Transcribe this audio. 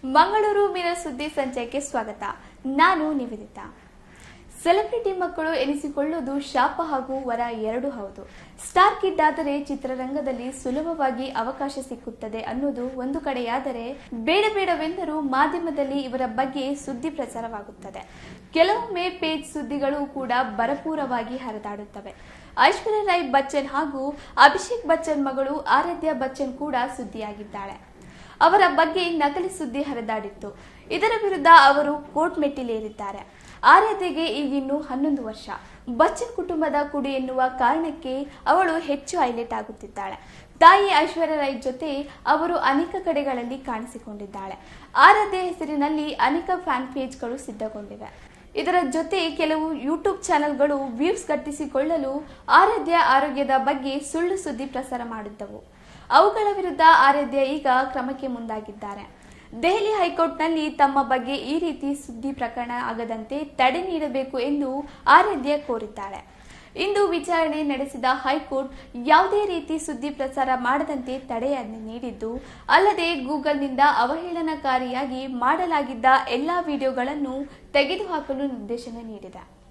ಮಂಗಳೂರು ಮೀನ ಸುದ್ದಿ ಸಂಚಯಕ್ಕೆ ಸ್ವಾಗತ ನಾನು ನಿವೇದಿತಾ ಸೆಲೆಬ್ರಿಟಿ ಮಕ್ಕಳು ಎನಿಸಿಕೊಳ್ಳುವುದು ಶಾಪ ಹಾಗೂ ವರ ಎರಡೂ ಹೌದು ಸ್ಟಾರ್ ಕಿಡ್ ಆದರೆ ಚಿತ್ರರಂಗದಲ್ಲಿ ಸುಲಭವಾಗಿ ಅವಕಾಶ ಸಿಕ್ಕುತ್ತದೆ ಅನ್ನೋದು ಒಂದು ಕಡೆಯಾದರೆ ಬೇಡ ಬೇಡವೆಂದರೂ ಮಾಧ್ಯಮದಲ್ಲಿ ಇವರ ಬಗ್ಗೆ ಸುದ್ದಿ ಪ್ರಚಾರವಾಗುತ್ತದೆ ಕೆಲವೊಮ್ಮೆ ಪೇಜ್ ಸುದ್ದಿಗಳು ಕೂಡ ಭರಪೂರವಾಗಿ ಹರಿದಾಡುತ್ತವೆ ಐಶ್ವರ್ಯ ರೈ ಬಚ್ಚನ್ ಹಾಗೂ ಅಭಿಷೇಕ್ ಬಚ್ಚನ್ ಮಗಳು ಆರಾಧ್ಯ ಬಚ್ಚನ್ ಕೂಡ ಸುದ್ದಿಯಾಗಿದ್ದಾಳೆ ಅವರ ಬಗ್ಗೆ ನಕಲಿ ಸುದ್ದಿ ಹರಿದಾಡಿತ್ತು ಇದರ ವಿರುದ್ಧ ಅವರು ಕೋರ್ಟ್ ಮೆಟ್ಟಿಲೇರಿದ್ದಾರೆ ಆರಾಧ್ಯಗೆ ಈಗಿನ್ನು ಹನ್ನೊಂದು ವರ್ಷ ಬಚ್ಚನ್ ಕುಟುಂಬದ ಕುಡಿ ಎನ್ನುವ ಕಾರಣಕ್ಕೆ ಅವಳು ಹೆಚ್ಚು ಹೈಲೈಟ್ ಆಗುತ್ತಿದ್ದಾಳೆ ತಾಯಿ ಐಶ್ವರ್ಯ ರೈ ಜೊತೆ ಅವರು ಅನೇಕ ಕಡೆಗಳಲ್ಲಿ ಕಾಣಿಸಿಕೊಂಡಿದ್ದಾಳೆ ಆರಾಧ್ಯ ಹೆಸರಿನಲ್ಲಿ ಅನೇಕ ಫ್ಯಾನ್ ಪೇಜ್ಗಳು ಸಿದ್ಧಗೊಂಡಿವೆ ಇದರ ಜೊತೆ ಕೆಲವು ಯೂಟ್ಯೂಬ್ ಚಾನೆಲ್ಗಳು ವ್ಯೂಸ್ ಗಟ್ಟಿಸಿಕೊಳ್ಳಲು ಆರಾಧ್ಯ ಆರೋಗ್ಯದ ಬಗ್ಗೆ ಸುಳ್ಳು ಸುದ್ದಿ ಪ್ರಸಾರ ಮಾಡುತ್ತವು ಅವುಗಳ ವಿರುದ್ಧ ಆರಾಧ್ಯ ಈಗ ಕ್ರಮಕ್ಕೆ ಮುಂದಾಗಿದ್ದಾರೆ ದೆಹಲಿ ಹೈಕೋರ್ಟ್ನಲ್ಲಿ ತಮ್ಮ ಬಗ್ಗೆ ಈ ರೀತಿ ಸುದ್ದಿ ಪ್ರಕರಣ ಆಗದಂತೆ ತಡೆ ನೀಡಬೇಕು ಎಂದು ಆರಾಧ್ಯ ಕೋರಿದ್ದಾಳೆ ಇಂದು ವಿಚಾರಣೆ ನಡೆಸಿದ ಹೈಕೋರ್ಟ್ ಯಾವುದೇ ರೀತಿ ಸುದ್ದಿ ಪ್ರಸಾರ ಮಾಡದಂತೆ ತಡೆಯಾಜ್ಞೆ ನೀಡಿದ್ದು ಅಲ್ಲದೆ ಗೂಗಲ್ನಿಂದ ಅವಹೇಳನಕಾರಿಯಾಗಿ ಮಾಡಲಾಗಿದ್ದ ಎಲ್ಲಾ ವಿಡಿಯೋಗಳನ್ನು ತೆಗೆದುಹಾಕಲು ನಿರ್ದೇಶನ ನೀಡಿದೆ